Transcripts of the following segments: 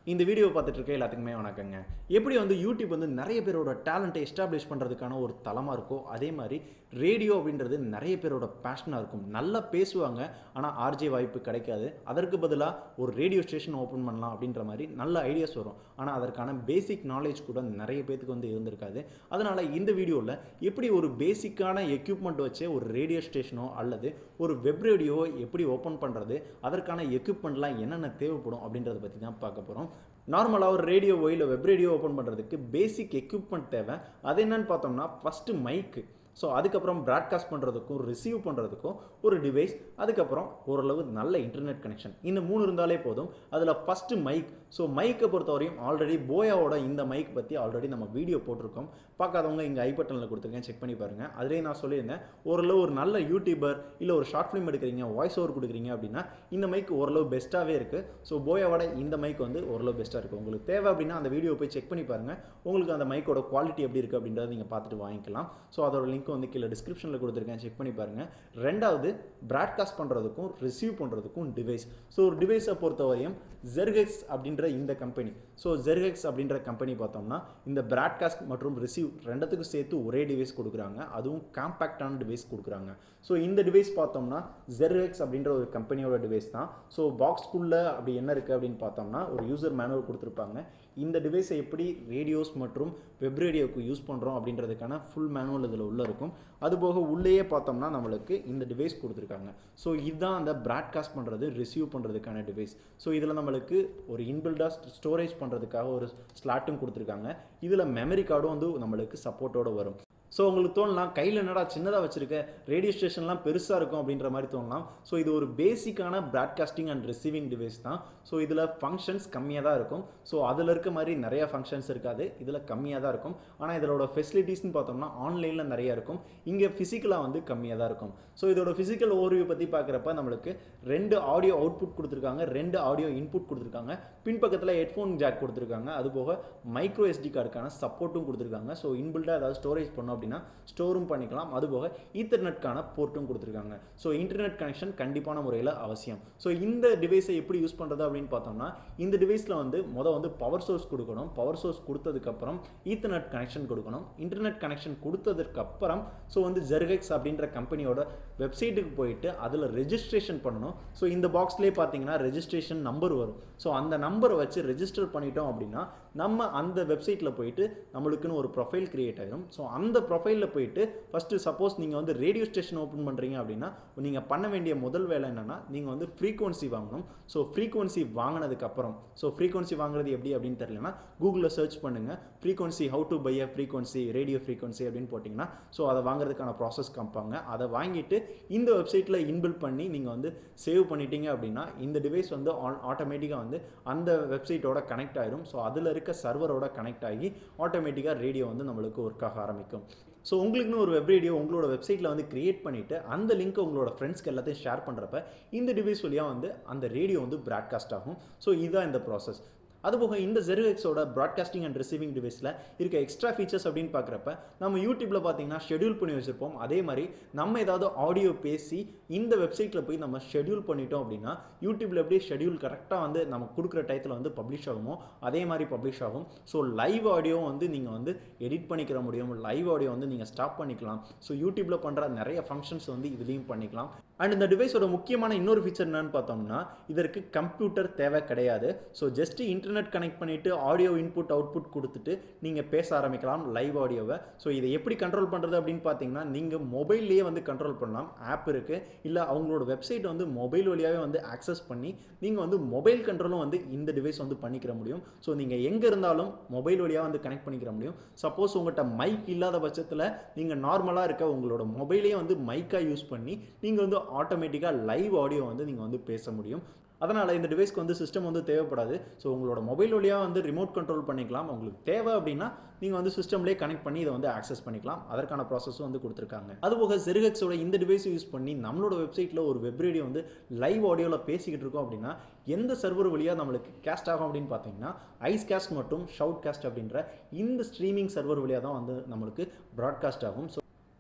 இந்த வீடியோ பார்த்துட்டு இருக்க எல்லாத்துக்குமே வணக்கங்க எப்படி வந்து யூடியூப் வந்து நிறைய பேரோட டேலண்ட்டை எஸ்டாப்ளிஷ் பண்ணுறதுக்கான ஒரு தளமாக இருக்கோ அதே மாதிரி ரேடியோ அப்படின்றது நிறைய பேரோட பேஷனாக இருக்கும் நல்லா பேசுவாங்க ஆனால் ஆர்ஜே வாய்ப்பு கிடைக்காது அதற்கு பதிலாக ஒரு ரேடியோ ஸ்டேஷன் ஓப்பன் பண்ணலாம் அப்படின்ற மாதிரி நல்ல ஐடியாஸ் வரும் ஆனால் அதற்கான பேசிக் நாலேஜ் கூட நிறைய பேத்துக்கு வந்து இருந்திருக்காது அதனால் இந்த வீடியோவில் எப்படி ஒரு பேசிக்கான எக்யூப்மெண்ட் வச்சு ஒரு ரேடியோ ஸ்டேஷனோ அல்லது ஒரு வெப் ரேடியோவோ எப்படி ஓப்பன் பண்ணுறது அதற்கான எக்யூப்மெண்ட்லாம் என்னென்ன தேவைப்படும் அப்படின்றத பற்றி தான் பார்க்க போகிறோம் நார்மலாக ஒரு ரேடியோவோ இல்லை வெப் ரேடியோ ஓப்பன் பண்ணுறதுக்கு பேசிக் எக்யூப்மெண்ட் தேவை அது என்னன்னு பார்த்தோம்னா ஃபஸ்ட்டு மைக்கு ஸோ அதுக்கப்புறம் ப்ராட்காஸ்ட் பண்ணுறதுக்கும் ரிசீவ் பண்ணுறதுக்கும் ஒரு டிவைஸ் அதுக்கப்புறம் ஓரளவு நல்ல இன்டர்நெட் கனெக்ஷன் இந்த மூணு இருந்தாலே போதும் அதில் ஃபஸ்ட்டு மைக் ஸோ மைக்கை பொறுத்தவரையும் ஆல்ரெடி போயாவோட இந்த மைக் பற்றி ஆல்ரெடி நம்ம வீடியோ போட்டிருக்கோம் பார்க்காதவங்க இங்கே ஐ பட்டனில் கொடுத்துருக்கேன் செக் பண்ணி பாருங்கள் அதிலே நான் சொல்லியிருந்தேன் ஓரளவு ஒரு நல்ல யூடியூபர் இல்லை ஒரு ஷார்ட் ஃபிலிம் எடுக்கிறீங்க வாய்ஸ் ஓவர் கொடுக்குறீங்க அப்படின்னா இந்த மைக் ஓரளவு பெஸ்ட்டாகவே இருக்குது ஸோ போயாவோட இந்த மைக் வந்து ஓரளவு பெஸ்ட்டாக இருக்குது உங்களுக்கு தேவை அப்படின்னா அந்த வீடியோ போய் செக் பண்ணி பாருங்கள் உங்களுக்கு அந்த மைக்கோட குவாலிட்டி எப்படி இருக்குது அப்படின்றத நீங்கள் பார்த்துட்டு வாங்கிக்கலாம் ஸோ அதோட லிங்க் வந்து கீழே டிஸ்கிரிப்ஷனில் கொடுத்துருக்கேன் செக் பண்ணி பாருங்கள் ரெண்டாவது ப்ராட்காஸ்ட் பண்ணுறதுக்கும் ரிசீவ் பண்ணுறதுக்கும் டிவைஸ் ஸோ ஒரு டிவைஸை பொறுத்தவரையும் ஜெர்கெக்ஸ் அப்படின்ற இந்த கம்பெனி ஸோ ஜெர்கெக்ஸ் அப்படின்ற கம்பெனி பார்த்தோம்னா இந்த ப்ராட்காஸ்ட் மற்றும் ரிசீவ் ரெண்டுத்துக்கும் சேர்த்து ஒரே டிவைஸ் கொடுக்குறாங்க அதுவும் காம்பேக்டான டிவைஸ் கொடுக்குறாங்க ஸோ இந்த டிவைஸ் பார்த்தோம்னா ஜெர்கெக்ஸ் அப்படின்ற ஒரு கம்பெனியோட டிவைஸ் தான் ஸோ பாக்ஸ்குள்ளே அப்படி என்ன இருக்குது அப்படின்னு பார்த்தோம்னா ஒரு யூசர் மேனுவல் கொடுத்துருப்பாங்க இந்த டிவைஸை எப்படி ரேடியோஸ் மற்றும் வெப் ரேடியோவுக்கு யூஸ் பண்ணுறோம் அப்படின்றதுக்கான ஃபுல் மேனுவல் இதில் உள்ள இருக்கும் அதுபோக உள்ளேயே பார்த்தோம்னா நம்மளுக்கு இந்த டிவைஸ் கொடுத்துருக்காங்க ஸோ இதுதான் அந்த ப்ராட்காஸ்ட் பண்ணுறது ரிசீவ் பண்ணுறதுக்கான டிவைஸ் ஸோ இதில் நம்மளுக்கு ஒரு இன்பில்டாக ஸ்டோரேஜ் பண்ணுறதுக்காக ஒரு ஸ்லாட்டும் கொடுத்துருக்காங்க இதில் மெமரி கார்டும் வந்து நம்மளுக்கு சப்போர்ட்டோடு வரும் ஸோ உங்களுக்கு தோணலாம் கையில் என்னடா சின்னதாக வச்சுருக்க ரேடியோ ஸ்டேஷன்லாம் பெருசாக இருக்கும் அப்படின்ற மாதிரி தோணலாம் ஸோ இது ஒரு பேசிக்கான ப்ராட்காஸ்டிங் அண்ட் ரிசீவிங் டிவைஸ் தான் ஸோ இதில் ஃபங்க்ஷன்ஸ் கம்மியாக தான் இருக்கும் ஸோ அதில் இருக்க மாதிரி நிறைய ஃபங்க்ஷன்ஸ் இருக்காது இதில் கம்மியாக தான் இருக்கும் ஆனால் இதோட ஃபெசிலிட்டிஸ்னு பார்த்தோம்னா ஆன்லைனில் நிறைய இருக்கும் இங்கே ஃபிசிக்கலாக வந்து கம்மியாக தான் இருக்கும் ஸோ இதோட ஃபிசிக்கல் ஓரியூ பற்றி பார்க்குறப்ப நம்மளுக்கு ரெண்டு ஆடியோ அவுட்புட் கொடுத்துருக்காங்க ரெண்டு ஆடியோ இன்புட் கொடுத்துருக்காங்க பின்பக்கத்தில் ஹெட்ஃபோன் ஜாக் கொடுத்துருக்காங்க அதுபோக மைக்ரோ எஸ்டி கார்டுக்கான சப்போர்ட்டும் கொடுத்துருக்காங்க ஸோ இன்பில்டாக ஏதாவது ஸ்டோரேஜ் பண்ணோம் அப்படின்னா ஸ்டோரும் பண்ணிக்கலாம் அதுபோக ஈத்தர்நெட்கான போர்ட்டும் கொடுத்துருக்காங்க ஸோ இன்டர்நெட் கனெக்ஷன் கண்டிப்பான முறையில் அவசியம் ஸோ இந்த டிவைஸை எப்படி யூஸ் பண்ணுறது அப்படின்னு பார்த்தோம்னா இந்த டிவைஸில் வந்து மொதல் வந்து பவர் சோர்ஸ் கொடுக்கணும் பவர் சோர்ஸ் கொடுத்ததுக்கப்புறம் ஈத்தர்நெட் கனெக்ஷன் கொடுக்கணும் இன்டர்நெட் கனெக்ஷன் கொடுத்ததுக்கப்புறம் ஸோ வந்து ஜெர்கெக்ஸ் அப்படின்ற கம்பெனியோட வெப்சைட்டுக்கு போயிட்டு அதில் ரெஜிஸ்ட்ரேஷன் பண்ணணும் ஸோ இந்த பாக்ஸ்லேயே பார்த்தீங்கன்னா ரெஜிஸ்ட்ரேஷன் நம்பர் வரும் ஸோ அந்த நம்பரை வச்சு ரெஜிஸ்டர் பண்ணிட்டோம் அப்படின்னா நம்ம அந்த வெப்சைட்டில் போயிட்டு நம்மளுக்குன்னு ஒரு ப்ரொஃபைல் கிரியேட் ஆயிரும் ஸோ அந்த ப்ரொஃபைலில் போயிட்டு ஃபஸ்ட்டு சப்போஸ் நீங்கள் வந்து ரேடியோ ஸ்டேஷன் ஓப்பன் பண்ணுறீங்க அப்படின்னா நீங்கள் பண்ண வேண்டிய முதல் வேலை என்னென்னா நீங்கள் வந்து ஃப்ரீக்வன்சி வாங்கணும் ஸோ ஃப்ரீக்வன்சி வாங்கினதுக்கப்புறம் ஸோ ஃப்ரீக்வன்சி வாங்குறது எப்படி அப்படின்னு தெரியலனா கூகுளில் சர்ச் பண்ணுங்கள் frequency how to buy a frequency radio frequency அப்படின்னு போட்டிங்கன்னா ஸோ அதை வாங்குறதுக்கான ப்ராசஸ் காமிப்பாங்க அதை வாங்கிட்டு இந்த வெப்சைட்டில் இன்பில் பண்ணி நீங்கள் வந்து சேவ் பண்ணிட்டீங்க அப்படின்னா இந்த டிவைஸ் வந்து ஆட்டோமேட்டிக்காக வந்து அந்த வெப்சைட்டோட கனெக்ட் ஆயிரும் ஸோ அதில் இருக்க சர்வரோட கனெக்ட் ஆகி ஆட்டோமேட்டிக்காக ரேடியோ வந்து நம்மளுக்கு ஒர்க் ஆக ஆரம்பிக்கும் ஸோ உங்களுக்குன்னு ஒரு வெப் ரேடியோ உங்களோட வெப்சைட்டில் வந்து கிரியேட் பண்ணிவிட்டு அந்த லிங்க்கை உங்களோட ஃப்ரெண்ட்ஸ்க்கு எல்லாத்தையும் ஷேர் பண்ணுறப்ப இந்த டிவைஸ் வழியாக வந்து அந்த ரேடியோ வந்து ப்ராட்காஸ்ட் ஆகும் ஸோ இதுதான் இந்த ப்ராசஸ் அதுபோக இந்த ஜெருஎக்ஸோட ப்ராட்காஸ்டிங் அண்ட் ரிசீவிங் டிவைஸில் இருக்க எக்ஸ்ட்ரா ஃபீச்சர்ஸ் அப்படின்னு பார்க்குறப்ப நம்ம யூடியூப்பில் பார்த்தீங்கன்னா ஷெடியூல் பண்ணி வச்சுருப்போம் அதே மாதிரி நம்ம ஏதாவது ஆடியோ பேசி இந்த வெப்சைட்டில் போய் நம்ம ஷெடியூல் பண்ணிட்டோம் அப்படின்னா யூடியூப்பில் எப்படி ஷெடியூல் கரெக்டாக வந்து நம்ம கொடுக்குற டயத்தில் வந்து பப்ளிஷ் ஆகுமோ அதே மாதிரி பப்ளிஷ் ஆகும் ஸோ லைவ் ஆடியோ வந்து நீங்கள் வந்து எடிட் பண்ணிக்கிற முடியும் லைவ் ஆடியோ வந்து நீங்கள் ஸ்டாப் பண்ணிக்கலாம் ஸோ யூடியூப்பில் பண்ணுற நிறைய ஃபங்க்ஷன்ஸ் வந்து இதுலேயும் பண்ணிக்கலாம் அண்ட் இந்த டிவைஸோட முக்கியமான இன்னொரு ஃபீச்சர் என்னன்னு பார்த்தோம்னா இதற்கு கம்ப்யூட்டர் தேவை கிடையாது ஸோ ஜஸ்ட் இன்டர்நெட் கனெக்ட் பண்ணிவிட்டு ஆடியோ இன்புட் அவுட்புட் கொடுத்துட்டு நீங்கள் பேச ஆரம்பிக்கலாம் லைவ் ஆடியோவை ஸோ இதை எப்படி கண்ட்ரோல் பண்ணுறது அப்படின்னு பார்த்தீங்கன்னா நீங்கள் மொபைல்லேயே வந்து கண்ட்ரோல் பண்ணலாம் ஆப் இருக்குது இல்லை அவங்களோட வெப்சைட் வந்து மொபைல் வழியாகவே வந்து ஆக்சஸ் பண்ணி நீங்கள் வந்து மொபைல் கண்ட்ரோலும் வந்து இந்த டிவைஸ் வந்து பண்ணிக்கிற முடியும் ஸோ நீங்கள் எங்கே இருந்தாலும் மொபைல் வழியாக வந்து கனெக்ட் பண்ணிக்கிற முடியும் சப்போஸ் உங்கள்கிட்ட மைக் இல்லாத பட்சத்தில் நீங்கள் நார்மலாக இருக்க உங்களோட மொபைலே வந்து மைக்காக யூஸ் பண்ணி நீங்கள் வந்து ஆட்டோமேட்டிக்காக லைவ் ஆடியோ வந்து நீங்கள் வந்து பேச முடியும் அதனால் இந்த டிவைஸ்க்கு வந்து சிஸ்டம் வந்து தேவைப்படாது ஸோ உங்களோட மொபைல் வழியாக வந்து ரிமோட் கண்ட்ரோல் பண்ணிக்கலாம் உங்களுக்கு தேவை அப்படின்னா நீங்கள் வந்து சிஸ்டம்லேயே கனெக்ட் பண்ணி இதை வந்து ஆக்சஸ் பண்ணிக்கலாம் அதற்கான ப்ராசஸும் வந்து கொடுத்துருக்காங்க அதுபோக ஜெருகெக்ஸோட இந்த டிவைஸ் யூஸ் பண்ணி நம்மளோட வெப்சைட்டில் ஒரு வெப் ரேடியோ வந்து லைவ் ஆடியோவில் பேசிக்கிட்டு இருக்கோம் அப்படின்னா எந்த சர்வர் வழியாக நம்மளுக்கு கேஸ்ட் ஆகும் அப்படின்னு பார்த்தீங்கன்னா ஐஸ் கேஸ்ட் மற்றும் ஷவுட் கேஸ்ட் அப்படின்ற இந்த ஸ்ட்ரீமிங் சர்வர் வழியாக தான் வந்து நம்மளுக்கு ப்ராட்காஸ்ட் ஆகும் ஸோ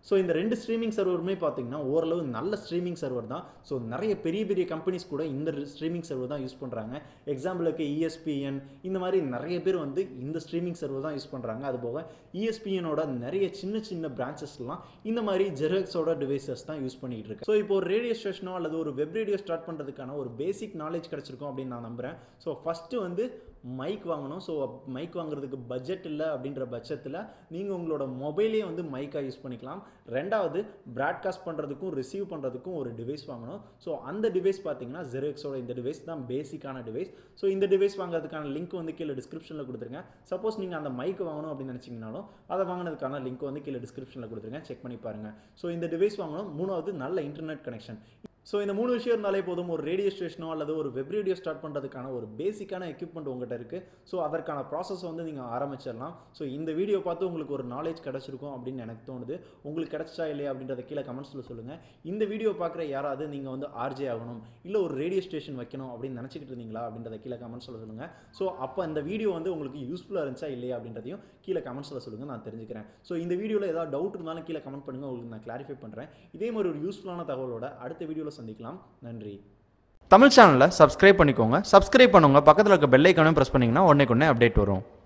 ஸோ இந்த ரெண்டு ஸ்ட்ரீமிங் சர்வருமே பார்த்தீங்கன்னா ஓரளவு நல்ல ஸ்ட்ரீமிங் சர்வர் தான் ஸோ நிறைய பெரிய பெரிய கம்பெனிஸ் கூட இந்த ஸ்ட்ரீமிங் சர்வர் தான் யூஸ் பண்ணுறாங்க எக்ஸாம்பிளுக்கு இஎஸ்பிஎன் இந்த மாதிரி நிறைய பேர் வந்து இந்த ஸ்ட்ரீமிங் சர்வர் தான் யூஸ் பண்ணுறாங்க அது போக இஎஸ்பிஎனோட நிறைய சின்ன சின்ன பிரான்ச்சஸ்லாம் இந்த மாதிரி ஜெராக்ஸோட டிவைசஸ் தான் யூஸ் பண்ணிட்டு இருக்கு ஸோ இப்போ ஒரு ரேடியோ ஸ்டேஷனோ அல்லது ஒரு வெப் ரேடியோ ஸ்டார்ட் பண்ணுறதுக்கான ஒரு பேசிக் நாலேஜ் கிடச்சிருக்கும் அப்படின்னு நான் நம்புகிறேன் ஸோ ஃபஸ்ட்டு வந்து மைக் வாங்கணும் ஸோ மைக் வாங்குறதுக்கு பட்ஜெட் இல்லை அப்படின்ற பட்சத்தில் நீங்கள் உங்களோட மொபைலே வந்து மைக்காக யூஸ் பண்ணிக்கலாம் ரெண்டாவது ப்ராட்காஸ்ட் பண்ணுறதுக்கும் ரிசீவ் பண்ணுறதுக்கும் ஒரு டிவைஸ் வாங்கணும் ஸோ அந்த டிவைஸ் பார்த்தீங்கன்னா ஜெரோக்ஸோட இந்த டிவைஸ் தான் பேசிக்கான டிவைஸ் ஸோ இந்த டிவைஸ் வாங்குறதுக்கான லிங்க் வந்து கீழே டிஸ்கிரிப்ஷனில் கொடுத்துருங்க சப்போஸ் நீங்கள் அந்த மைக் வாங்கணும் அப்படின்னு நினச்சிங்கனாலும் அதை வாங்கினதுக்கான லிங்க் வந்து கீழே டிஸ்கிரிப்ஷனில் கொடுத்துருங்க செக் பண்ணி பாருங்கள் ஸோ இந்த டிவைஸ் வாங்கணும் மூணாவது நல்ல இன்டர்நெட் கனெக்ஷன் ஸோ இந்த மூணு விஷயம் இருந்தாலே போதும் ஒரு ரேடியோ ஸ்டேஷனோ அல்லது ஒரு வெப் ரேடியோ ஸ்டார்ட் பண்ணுறதுக்கான ஒரு பேசிக்கான எக்யூப்மெண்ட் உங்கள்கிட்ட இருக்குது ஸோ அதற்கான ப்ராசஸ் வந்து நீங்கள் ஆரம்பிச்சிடலாம் ஸோ இந்த வீடியோ பார்த்து உங்களுக்கு ஒரு நாலேஜ் கிடச்சிருக்கும் அப்படின்னு எனக்கு தோணுது உங்களுக்கு கிடச்சா இல்லையா அப்படின்றத கீழே கமெண்ட்ஸில் சொல்லுங்கள் இந்த வீடியோ பார்க்குற யாராவது நீங்கள் வந்து ஆர்ஜே ஆகணும் இல்லை ஒரு ரேடியோ ஸ்டேஷன் வைக்கணும் அப்படின்னு நினச்சிக்கிட்டு இருந்தீங்களா அப்படின்றத கீழே கமெண்ட்ஸில் சொல்லுங்கள் ஸோ அப்போ இந்த வீடியோ வந்து உங்களுக்கு யூஸ்ஃபுல்லாக இருந்துச்சா இல்லையா அப்படின்றதையும் கீழே கமெண்ட்ஸில் சொல்லுங்கள் நான் தெரிஞ்சுக்கிறேன் ஸோ இந்த வீடியோவில் ஏதாவது டவுட் இருந்தாலும் கீழே கமெண்ட் பண்ணுங்கள் உங்களுக்கு நான் கிளாரிஃபை பண்ணுறேன் இதே மாதிரி ஒரு யூஸ்ஃபுல்லான தகவலோட அடுத்த வீடியோவில் சந்திக்கலாம் நன்றி தமிழ் சேனலை சப்ஸ்கிரைப் பண்ணிக்கோங்க சப்ஸ்கிரைப் பண்ணுங்க பக்கத்தில் இருக்க பெல் ஐக்கானும் ப்ரெஸ் பண்ணிங்கன்னா உடனே அப்டேட் வரும்